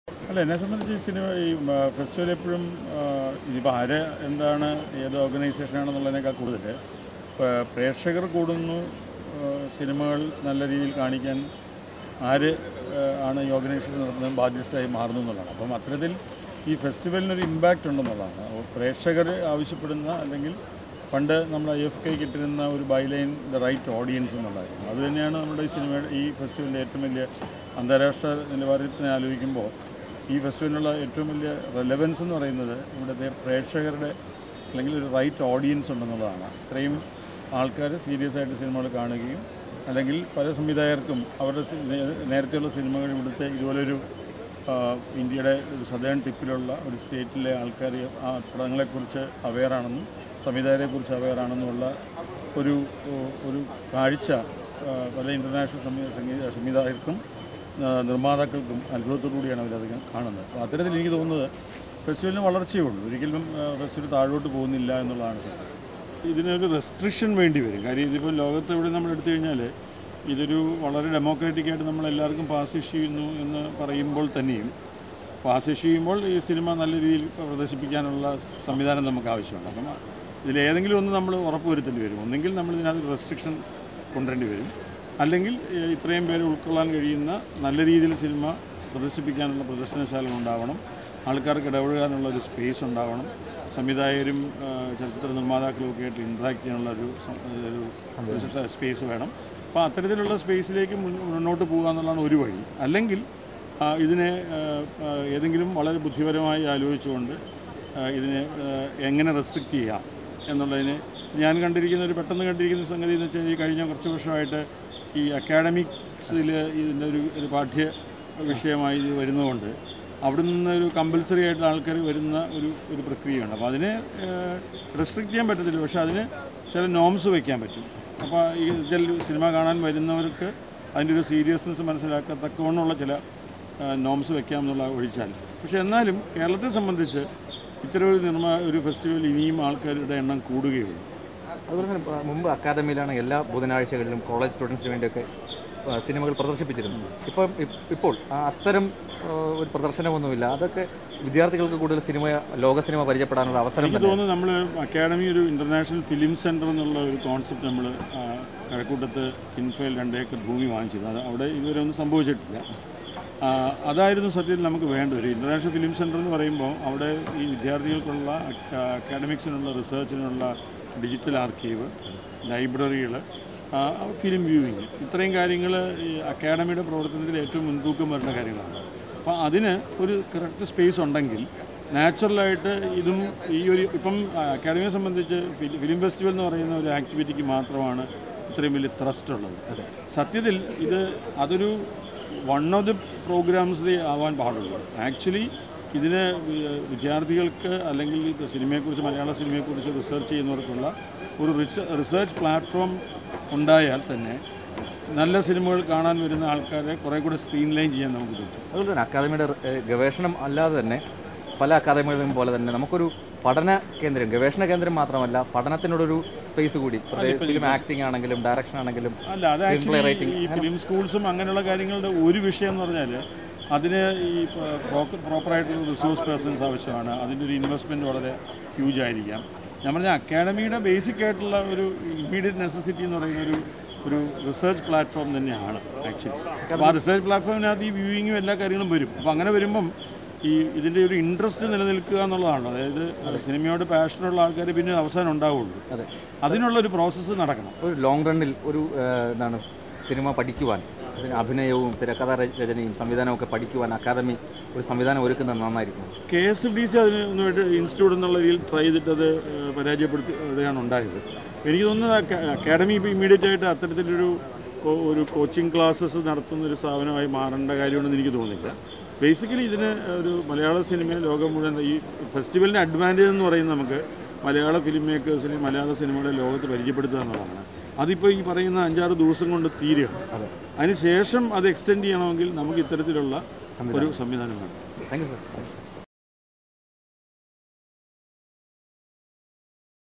അല്ല എന്നെ സംബന്ധിച്ച് ഈ സിനിമ ഈ ഫെസ്റ്റിവൽ എപ്പോഴും ഇതിപ്പോൾ ആര് എന്താണ് ഏത് ഓർഗനൈസേഷനാണെന്നുള്ളതിനേക്കാൾ കൂടുതൽ ഇപ്പോൾ പ്രേക്ഷകർ കൂടുന്നു ആ, സിനിമകൾ നല്ല രീതിയിൽ കാണിക്കാൻ ആര് ആ, ആണ് ഈ ഓർഗനൈസേഷൻ നടത്തുന്നത് ബാധ്യസ്ഥയായി മാറുന്നു എന്നുള്ളതാണ് അപ്പം അത്തരത്തിൽ ഈ ഫെസ്റ്റിവലിനൊരു ഇമ്പാക്റ്റ് ഉണ്ടെന്നുള്ളതാണ് അപ്പോൾ പ്രേക്ഷകർ ആവശ്യപ്പെടുന്ന അല്ലെങ്കിൽ പണ്ട് നമ്മൾ ഐ എഫ് കൈക്ക് ഇട്ടിരുന്ന ഒരു ബൈലൈൻ ദ റൈറ്റ് ഓഡിയൻസ് എന്നുള്ളതായിരുന്നു അത് തന്നെയാണ് നമ്മുടെ ഈ സിനിമയുടെ ഈ ഫെസ്റ്റിവലിൻ്റെ ഏറ്റവും വലിയ അന്താരാഷ്ട്ര നിലവാരത്തിന് ആലോചിക്കുമ്പോൾ ഈ ഫെസ്റ്റിവലിനുള്ള ഏറ്റവും വലിയ റെലവൻസ് എന്ന് പറയുന്നത് ഇവിടുത്തെ പ്രേക്ഷകരുടെ അല്ലെങ്കിൽ ഒരു റൈറ്റ് ഓഡിയൻസ് ഉണ്ടെന്നുള്ളതാണ് ഇത്രയും ആൾക്കാർ സീരിയസ് ആയിട്ട് സിനിമകൾ കാണുകയും അല്ലെങ്കിൽ പല സംവിധായകർക്കും അവരുടെ സി- നേ- നേരത്തെയുള്ള സിനിമകൾ ഇവിടുത്തെ ഇതുപോലൊരു ആ, ഇന്ത്യയുടെ ഒരു സദേൺ ടിപ്പിലുള്ള ഒരു സ്റ്റേറ്റിലെ ആൾക്കാർ ആ പടങ്ങളെക്കുറിച്ച് അവെയറാണെന്നും സംവിധായകരെക്കുറിച്ച് അവെയറാണെന്നുമുള്ള ഒരു ഒരു കാഴ്ച ആ, പല ഇൻ്റർനാഷണൽ സംഗീത സംഗീത സംവിധായകർക്കും ആ, നിർമ്മാതാക്കൾക്കും അത്ഭുതത്തോടുകൂടിയാണ് അവരത് കാണുന്നത് അപ്പോൾ അത്തരത്തിൽ എനിക്ക് തോന്നുന്നത് ഫെസ്റ്റിവലിന് വളർച്ചയേ ഉള്ളൂ ഒരിക്കലും ആ, ഫെസ്റ്റിവൽ താഴോട്ട് പോകുന്നില്ല എന്നുള്ളതാണ് സത്യം ഇതിനൊരു റെസ്ട്രിക്ഷൻ വേണ്ടി വരും കാര്യം ഇതിപ്പോൾ ലോകത്ത് ഇവിടെ നമ്മൾ എടുത്തു കഴിഞ്ഞാൽ ഇതൊരു വളരെ ഡെമോക്രാറ്റിക് ആയിട്ട് നമ്മൾ എല്ലാവർക്കും പാസ് ഇഷ്യൂ ചെയ്യുന്നു എന്ന് പറയുമ്പോൾ തന്നെയും പാസ് ഇഷ്യൂ ചെയ്യുമ്പോൾ ഈ സിനിമ നല്ല രീതിയിൽ പ്രദർശിപ്പിക്കാനുള്ള സംവിധാനം നമുക്ക് ആവശ്യമുണ്ട് അപ്പം ഇതിലേതെങ്കിലും ഒന്ന് നമ്മൾ ഉറപ്പുവരുത്തേണ്ടി വരും ഒന്നെങ്കിൽ നമ്മൾ ഇതിനകത്ത് റെസ്ട്രിക്ഷൻ കൊണ്ടുവരേണ്ടി വരും അല്ലെങ്കിൽ ഏഹ്, ഇത്രയും പേരെ ഉൾക്കൊള്ളാൻ കഴിയുന്ന നല്ല രീതിയിൽ സിനിമ പ്രദർശിപ്പിക്കാനുള്ള പ്രദർശനശാലകൾ ഉണ്ടാവണം ആൾക്കാർക്ക് ഇടപഴകാനുള്ള ഒരു സ്പേസ് ഉണ്ടാവണം സംവിധായകരും ആ, ചലച്ചിത്ര നിർമ്മാതാക്കളും ഒക്കെ ആയിട്ട് ഇൻട്രാക്ട് ചെയ്യാനുള്ള ഒരു സം- ഒരു സ്പേസ് വേണം അപ്പോൾ അത്തരത്തിലുള്ള സ്പേസിലേക്ക് മുൻ- മുന്നോട്ട് പോകുക എന്നുള്ളതാണ് ഒരു വഴി അല്ലെങ്കിൽ ആ, ഇതിനെ ആ, ആ, ഏതെങ്കിലും വളരെ ബുദ്ധിപരമായി ആലോചിച്ചുകൊണ്ട് ആ, ഇതിനെ ആ, എങ്ങനെ റെസ്ട്രിക്റ്റ് ചെയ്യാം എന്നുള്ളതിന് ഞാൻ കണ്ടിരിക്കുന്ന ഒരു പെട്ടെന്ന് കണ്ടിരിക്കുന്ന സംഗതി എന്ന് വെച്ചാൽ ഈ കഴിഞ്ഞ കുറച്ച് വർഷമായിട്ട് ഈ അക്കാഡമിക്സിൽ ഇതിൻ്റെ ഒരു ഒരു പാഠ്യ വിഷയമായി ഇത് വരുന്നതുകൊണ്ട് അവിടെ നിന്ന് ഒരു കമ്പൽസറി ആയിട്ട് ആൾക്കാർ വരുന്ന ഒരു ഒരു പ്രക്രിയയാണ് അപ്പോൾ അതിനെ റെസ്ട്രിക്റ്റ് ചെയ്യാൻ പറ്റത്തില്ല പക്ഷേ അതിന് ചില നോംസ് വയ്ക്കാൻ പറ്റും അപ്പോൾ ഈ ഇതിൽ സിനിമ കാണാൻ വരുന്നവർക്ക് അതിൻ്റെ ഒരു സീരിയസ്നെസ് മനസ്സിലാക്കത്തക്കവണ്ണമുള്ള ചില നോംസ് വെക്കാം എന്നുള്ള ഒഴിച്ചാൽ പക്ഷേ എന്നാലും കേരളത്തെ സംബന്ധിച്ച് ഇത്തരം ഒരു നിർമ്മാ ഒരു ഫെസ്റ്റിവൽ ഇനിയും ആൾക്കാരുടെ എണ്ണം കൂടുകയുള്ളൂ അതുപോലെ തന്നെ പ- മുമ്പ് അക്കാദമിയിലാണ് എല്ലാ ബുധനാഴ്ചകളിലും കോളേജ് സ്റ്റുഡൻസിന് വേണ്ടിയൊക്കെ ആ, സിനിമകൾ പ്രദർശിപ്പിച്ചിരുന്നത് ഇപ്പം ഇപ്- ഇപ്പോൾ ആ അത്തരം ആ, ഒരു പ്രദർശനമൊന്നുമില്ല അതൊക്കെ വിദ്യാർത്ഥികൾക്ക് കൂടുതൽ സിനിമ ലോക സിനിമ പരിചയപ്പെടാനുള്ള അവസരം എനിക്ക് തന്നെ തോന്നുന്നു നമ്മൾ അക്കാഡമി ഒരു ഇൻ്റർനാഷണൽ ഫിലിം സെൻറ്റർ എന്നുള്ള ഒരു കോൺസെപ്റ്റ് നമ്മൾ കഴക്കൂട്ടത്ത് കിൻഫയിൽ രണ്ട് ഏക്കർ ഭൂമി വാങ്ങിച്ചിരുന്നു അത് അവിടെ ഇതുവരെ ഒന്നും സംഭവിച്ചിട്ടില്ല ആ, അതായിരുന്നു സത്യത്തിൽ നമുക്ക് വേണ്ടത് ഒരു ഇൻ്റർനാഷണൽ ഫിലിം സെൻറ്റർ എന്ന് പറയുമ്പോൾ അവിടെ ഈ വിദ്യാർത്ഥികൾക്കുള്ള അക്കാഡമിക്സിനുള്ള റിസർച്ചിനുള്ള ഡിജിറ്റൽ ആർക്കീവ് ലൈബ്രറികൾ ഫിലിം വ്യൂവിങ് ഇത്രയും കാര്യങ്ങൾ ഈ അക്കാഡമിയുടെ പ്രവർത്തനത്തിൽ ഏറ്റവും മുൻതൂക്കം വരുന്ന കാര്യങ്ങളാണ് അപ്പോൾ അതിന് ഒരു കറക്റ്റ് സ്പേസ് ഉണ്ടെങ്കിൽ നാച്ചുറലായിട്ട് ഇതും ഈ ഒരു ഇപ്പം അക്കാഡമിയെ സംബന്ധിച്ച് ഫിലി- ഫിലിം ഫെസ്റ്റിവൽ എന്ന് പറയുന്ന ഒരു ആക്ടിവിറ്റിക്ക് മാത്രമാണ് ഇത്രയും വലിയ ത്രസ്റ്റ് ഉള്ളത് സത്യത്തിൽ ഇത് അതൊരു വൺ ഓഫ് ദി പ്രോഗ്രാംസ് ആവാൻ പാടുള്ളൂ ആക്ച്വലി ഇതിന് വി- വിദ്യാർത്ഥികൾക്ക് അല്ലെങ്കിൽ ഇത് സിനിമയെക്കുറിച്ച് മലയാള സിനിമയെക്കുറിച്ച് റിസർച്ച് ചെയ്യുന്നവർക്കുള്ള ഒരു റിസർച്ച് പ്ലാറ്റ്ഫോം ഉണ്ടായാൽ തന്നെ നല്ല സിനിമകൾ കാണാൻ വരുന്ന ആൾക്കാരെ കുറേ കൂടെ സ്ക്രീൻ ലൈൻ ചെയ്യാൻ നമുക്ക് പറ്റും അതുപോലെ തന്നെ അക്കാദമിയുടെ ഏഹ്, ഗവേഷണം അല്ലാതെ തന്നെ പല അക്കാദമികളിലും പോലെ തന്നെ നമുക്കൊരു പഠന കേന്ദ്രം ഗവേഷണ കേന്ദ്രം മാത്രമല്ല പഠനത്തിനോടൊരു സ്പേസ് കൂടി പ്രത്യേകിച്ച് ഫിലിം ആക്ടിംഗ് ആണെങ്കിലും ഡയറക്ഷൻ ആണെങ്കിലും അല്ല അത് ആക്ച്വലി ഈ ഫിലിം സ്കൂൾസും അങ്ങനെയുള്ള കാര്യങ്ങളുടെ ഒരു വിഷയം എന്ന് പറഞ്ഞാൽ അതിന് ഈ പ്രോപ്പറായിട്ടുള്ള റിസോഴ്സ് പേഴ്സൺസ് ആവശ്യമാണ് അതിൻ്റെ ഒരു ഇൻവെസ്റ്റ്മെൻറ്റ് വളരെ ഹ്യൂജ് ആയിരിക്കാം ഞാൻ പറഞ്ഞ അക്കാഡമിയുടെ ബേസിക് ആയിട്ടുള്ള ഒരു ഇമ്മീഡിയറ്റ് നെസസിറ്റി എന്ന് പറയുന്ന ഒരു ഒരു റിസർച്ച് പ്ലാറ്റ്ഫോം തന്നെയാണ് ആക്ച്വലി അപ്പോൾ ആ റിസർച്ച് പ്ലാറ്റ്ഫോമിനകത്ത് ഈ വ്യൂയിങ്ങും എല്ലാ കാര്യങ്ങളും വരും അപ്പോൾ അങ്ങനെ വരുമ്പം ഈ ഇതിൻ്റെ ഒരു ഇൻട്രസ്റ്റ് നിലനിൽക്കുക എന്നുള്ളതാണ് അതായത് സിനിമയോട് പാഷനുള്ള ആൾക്കാർ പിന്നെ അവസാനം ഉണ്ടാവുള്ളൂ അതെ അതിനുള്ള ഒരു പ്രോസസ്സ് നടക്കണം ഒരു ലോങ് റണ്ണിൽ ഒരു ഏഹ്, എന്താണ് സിനിമ പഠിക്കുവാൻ അതിന് അഭിനയവും തിരക്കഥാ ര- രചനയും സംവിധാനവും ഒക്കെ പഠിക്കുവാൻ അക്കാദമി ഒരു സംവിധാനം ഒരുക്കുന്നത് നന്നായിരിക്കും K S F D C അതിന് ഒന്നുമായിട്ട് ഇൻസ്റ്റിറ്റ്യൂട്ട് എന്നുള്ള രീതിയിൽ ട്രൈ ചെയ്തിട്ട് അത് ഏഹ്, പരാജയപ്പെടുത്തുകയാണ് ഉണ്ടായത് എനിക്ക് തോന്നുന്നത് അക്കാ- അക്കാഡമി ഇപ്പോൾ ഇമ്മീഡിയറ്റ് ആയിട്ട് അത്തരത്തിലൊരു ഒ- ഒരു കോച്ചിങ് ക്ലാസ്സസ് നടത്തുന്ന ഒരു സ്ഥാപനമായി മാറേണ്ട കാര്യമുണ്ടെന്ന് എനിക്ക് തോന്നുന്നില്ല ബേസിക്കലി ഇതിന് ഒരു മലയാള സിനിമ ലോകം മുഴുവൻ ഈ ഫെസ്റ്റിവലിൻ്റെ അഡ്വാൻറ്റേജ് എന്ന് പറയുന്നത് നമുക്ക് മലയാള ഫിലിം മേക്കേഴ്സിനെ മലയാള സിനിമകളെ ലോകത്ത് പരിചയപ്പെടുത്തുക എന്നുള്ളതാണ് അതിപ്പോൾ ഈ പറയുന്ന അഞ്ചാറ് ദിവസം കൊണ്ട് തീരുകയാണ് അതിനുശേഷം അത് എക്സ്റ്റെൻഡ് ചെയ്യണമെങ്കിൽ നമുക്ക് ഇത്തരത്തിലുള്ള ഒരു സംവിധാനം വേണം താങ്ക് യു സർ